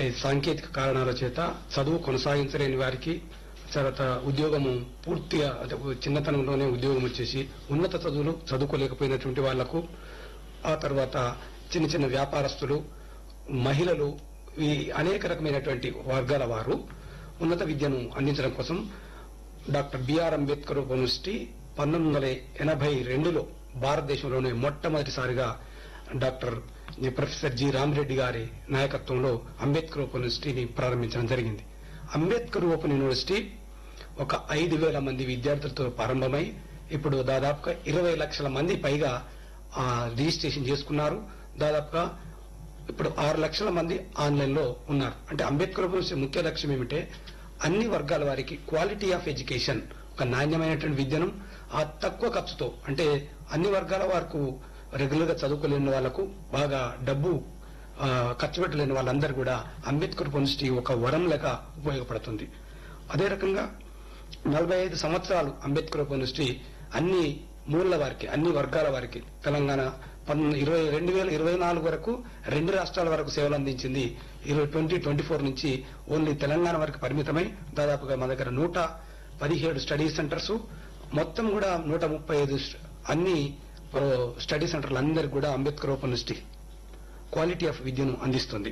సాంకేతిక కారణాల చేత చదువు కొనసాగించలేని వారికి తర్వాత ఉద్యోగము పూర్తిగా అంటే చిన్నతనంలోనే ఉద్యోగం వచ్చేసి ఉన్నత చదువులు చదువుకోలేకపోయినటువంటి వాళ్లకు ఆ తర్వాత చిన్న చిన్న వ్యాపారస్తులు మహిళలు ఈ అనేక రకమైనటువంటి వర్గాల వారు ఉన్నత విద్యను అందించడం కోసం డాక్టర్ బిఆర్ అంబేద్కర్ యూనివర్సిటీ పంతొమ్మిది వందల ఎనభై రెండులో భారతదేశంలోనే మొట్టమొదటిసారిగా డాక్టర్ ప్రొఫెసర్ జి రామరెడ్డి గారి నాయకత్వంలో అంబేద్కర్ ఓపెన్ యూనివర్సిటీని ప్రారంభించడం జరిగింది అంబేద్కర్ ఓపెన్ యూనివర్సిటీ ఒక ఐదు వేల మంది విద్యార్థులతో ప్రారంభమై ఇప్పుడు దాదాపుగా ఇరవై లక్షల మంది పైగా ఆ, రిజిస్ట్రేషన్ చేసుకున్నారు దాదాపుగా ఇప్పుడు ఆరు లక్షల మంది ఆన్లైన్ లో ఉన్నారు అంటే అంబేద్కర్ యూనివర్సిటీ ముఖ్య లక్ష్యం ఏమిటంటే అన్ని వర్గాల వారికి క్వాలిటీ ఆఫ్ ఎడ్యుకేషన్ ఒక నాణ్యమైనటువంటి విద్యను ఆ తక్కువ ఖర్చుతో అంటే అన్ని వర్గాల వరకు రెగ్యులర్ గా చదువుకోలేని వాళ్లకు బాగా డబ్బు ఆ, ఖర్చు పెట్టలేని వాళ్ళందరూ కూడా అంబేద్కర్ యూనివర్సిటీ ఒక వరం లెక్క ఉపయోగపడుతుంది అదే రకంగా నలభై ఐదు సంవత్సరాలు అంబేద్కర్ యూనివర్సిటీ అన్ని మూల వారికి అన్ని వర్గాల వారికి తెలంగాణ పన్- ఇరవై రెండు వేల ఇరవై నాలుగు వరకు రెండు రాష్ట్రాల వరకు సేవలు అందించింది ఇరవై ట్వంటీ ట్వంటీ ఫోర్ నుంచి ఓన్లీ తెలంగాణ వరకు పరిమితమై దాదాపుగా మా దగ్గర నూట పదిహేడు స్టడీ సెంటర్స్ మొత్తం కూడా నూట ముప్పై ఐదు స్ట్- అన్ని ఆ, స్టడీ సెంటర్లు అందరికి కూడా Ambedkar open university quality of విద్యను అందిస్తుంది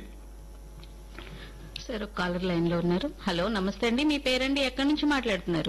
సార్ ఒక కాలర్ లైన్ లో ఉన్నారు హలో నమస్తే అండి మీ పేరండి ఎక్కడి నుంచి మాట్లాడుతున్నారు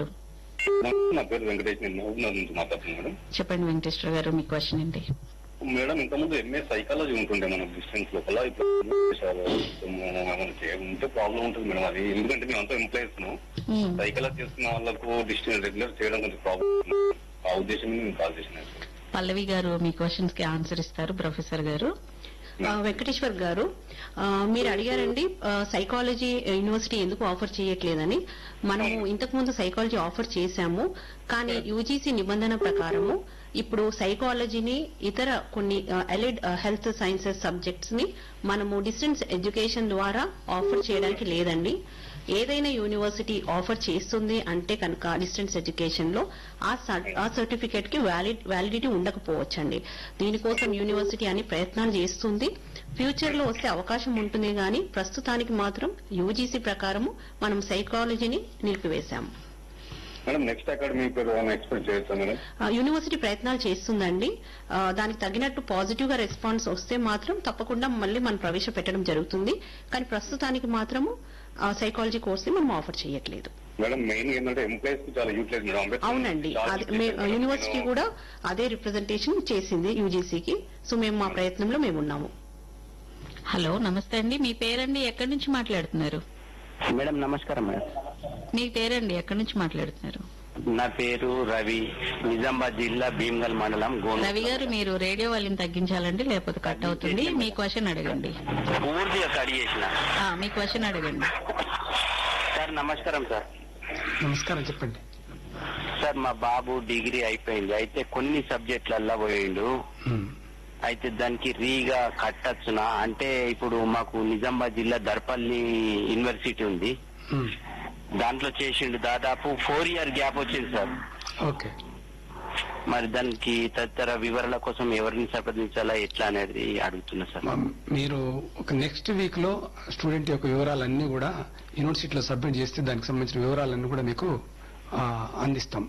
నా పేరు వెంకటేష్ నేను మహబూబ్నగర్ నుంచి మాట్లాడుతున్నాను మేడం చెప్పండి వెంకటేశ్వర గారు మీ క్వశ్చన్ ఏంటి మేడం ఇంతకుముందు ఎంఏ సైకాలజీ ఉంటుండే మన డిస్టెన్స్ లోపల ఇప్పుడు చేశారు. మనకి ఉంటే ప్రాబ్లం ఉంటుంది మేడం అది ఎందుకంటే మేము అంతా ఎంప్లాయీస్ మ్మ్. సైకాలజీ చేస్తున్న వాళ్ళకు డిస్టెన్స్ రెగ్యులర్ చేయడం కొంచెం ప్రాబ్లం ఆ ఉద్దేశం మీద నేను కాల్ చేసిన పల్లవి గారు మీ క్వశ్చన్స్ కి ఆన్సర్ ఇస్తారు ప్రొఫెసర్ గారు ఆ, వెంకటేశ్వర్ గారు ఆ, మీరు అడిగారండి ఆ, సైకాలజీ యూనివర్సిటీ ఎందుకు ఆఫర్ చేయట్లేదని మనము ఇంతకు ముందు సైకాలజీ ఆఫర్ చేశాము కానీ యూజీసీ నిబంధన ప్రకారము ఇప్పుడు సైకాలజీని ఇతర కొన్ని ఎలిడ్ హెల్త్ సైన్సెస్ సబ్జెక్ట్స్ ని మనము డిస్టెన్స్ ఎడ్యుకేషన్ ద్వారా ఆఫర్ చేయడానికి లేదండి ఏదైనా యూనివర్సిటీ ఆఫర్ చేస్తుంది అంటే కనుక డిస్టెన్స్ ఎడ్యుకేషన్ లో ఆ సర్- ఆ సర్టిఫికేట్ కి వ్యాలిడ్ వ్యాలిడిటీ ఉండకపోవచ్చండి దీనికోసం యూనివర్సిటీ అని ప్రయత్నాలు చేస్తుంది ఫ్యూచర్ లో వస్తే అవకాశం ఉంటుంది కానీ ప్రస్తుతానికి మాత్రం యూజీసీ ప్రకారము మనం సైకాలజీని నిలిపివేశాము మేడం నెక్స్ట్ అకాడమీ పేరు ఏమైనా ఎక్స్పెక్ట్ చేయొచ్చా మేడం ఆ, యూనివర్సిటీ ప్రయత్నాలు చేస్తుందండి ఆ, దానికి తగినట్టు పాజిటివ్ గా రెస్పాన్స్ వస్తే మాత్రం తప్పకుండా మళ్ళీ మనం ప్రవేశపెట్టడం జరుగుతుంది కానీ ప్రస్తుతానికి మాత్రము ఆ, సైకాలజీ కోర్స్ ని మనం ఆఫర్ చేయట్లేదు మేడం మెయిన్ ఏంటంటే ఎంప్లాయీస్ కి చాలా యూటిలైజ్ మేడం అంబేద్కర్ అవునండి చాలా అది utilize మే- మేడం. యూనివర్సిటీ నేను- కూడా అదే రిప్రజెంటేషన్ చేసింది యూజీసీకి సో మేము మా ప్రయత్నంలో మేము ఉన్నాము హలో నమస్తే అండి మీ పేరండి ఎక్కడి నుంచి మాట్లాడుతున్నారు మేడం నమస్కారం మేడం మీ పేరండి ఎక్కడి నుంచి మాట్లాడుతున్నారు నా పేరు రవి నిజామాబాద్ జిల్లా భీమ్గల్ మండలం గోండ రవి గారు మీరు రేడియో వాళ్ళని తగ్గించాలండి లేకపోతే కట్ అవుతుంది మీ క్వశ్చన్ అడగండి పూర్తిగా కడి చేసిన ఆ, మీ క్వశ్చన్ అడగండి సార్ నమస్కారం సార్ నమస్కారం చెప్పండి సార్ మా బాబు డిగ్రీ అయిపోయింది అయితే కొన్ని సబ్జెక్టులల్లో పోయిండు ఉమ్. అయితే దానికి రీగా కట్టచ్చునా అంటే ఇప్పుడు మాకు నిజామాబాద్ జిల్లా దర్పల్లి యూనివర్సిటీ ఉంది ఉమ్. దాంట్లో చేసిండు దాదాపు ఫోర్ ఇయర్ గ్యాప్ వచ్చింది సార్ ఓకే మరి దానికి తదితర వివరాల కోసం ఎవరిని సంప్రదించాలా ఎట్లా అనేది అడుగుతున్నా సార్ మ- మీరు ఒక నెక్స్ట్ వీక్ లో స్టూడెంట్ యొక్క వివరాలన్నీ కూడా యూనివర్సిటీలో సబ్మిట్ చేస్తే దానికి సంబంధించిన వివరాలన్నీ కూడా మీకు ఆ, అందిస్తాం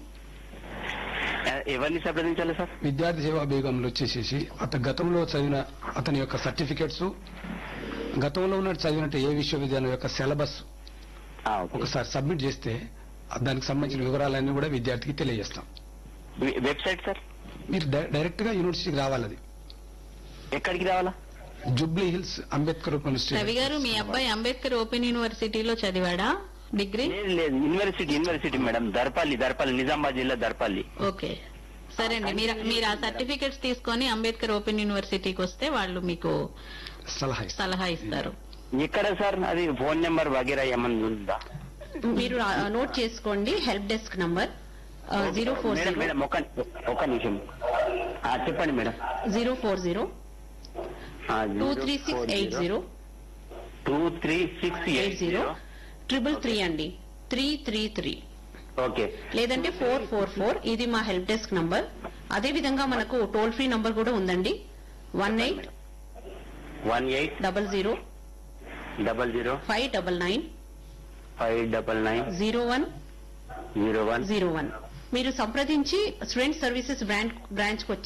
ఎ- ఎవరిని సంప్రదించాలి సార్ విద్యార్థి సేవా బేగంలో వచ్చేసేసి అతను గతంలో చదివిన అతని యొక్క సర్టిఫికెట్స్ గతంలో ఉన్నట్టు చదివినట్టు ఏ విశ్వవిద్యాలయం యొక్క సిలబస్ ఆ, ఓకే. ఒకసారి సబ్మిట్ చేస్తే దానికి సంబంధించిన వివరాలన్నీ కూడా విద్యార్థికి తెలియజేస్తాం వె- వెబ్సైట్ సార్ మీరు డై- డైరెక్ట్ గా యూనివర్సిటీకి రావాలి అది ఎక్కడికి రావాలా Jubilee Hills Ambedkar Ravi university garu మీ అబ్బాయి అంబేద్కర్ ఓపెన్ యూనివర్సిటీలో చదివాడా డిగ్రీ లేదు లేదు university university madam Darpalli Darpalli Nizamabad జిల్లా దర్పల్లి ఓకే సరే అండి మీరు మీరు ఆ సర్టిఫికెట్స్ తీసుకొని అంబేద్కర్ ఓపెన్ యూనివర్సిటీకి వస్తే వాళ్ళు మీకు సలహా ఇస్తాం సలహా ఇస్తారు ఎక్కడ సార్ అది ఫోన్ నెంబర్ వగేరా ఏమన్నా ఉందా మీరు రా- నోట్ చేసుకోండి help desk number zero four madam zero madam ఒక ఒక నిమిషం ఆ, చెప్పండి madam zero four zero two three six eight zero two three six eight eight zero zero triple three అండి త్రీ త్రీ త్రీ ఓకే లేదంటే four four four ఇది మా help desk number అదే విధంగా మనకు టోల్ ఫ్రీ నంబర్ కూడా ఉందండి one eight one eight double zero double zero five double nine five double nine zero one zero one zero one మీరు సంప్రదించి స్టూడెంట్ సర్వీసెస్ బ్రాంచ్ బ్రాంచ్ కి వచ్చి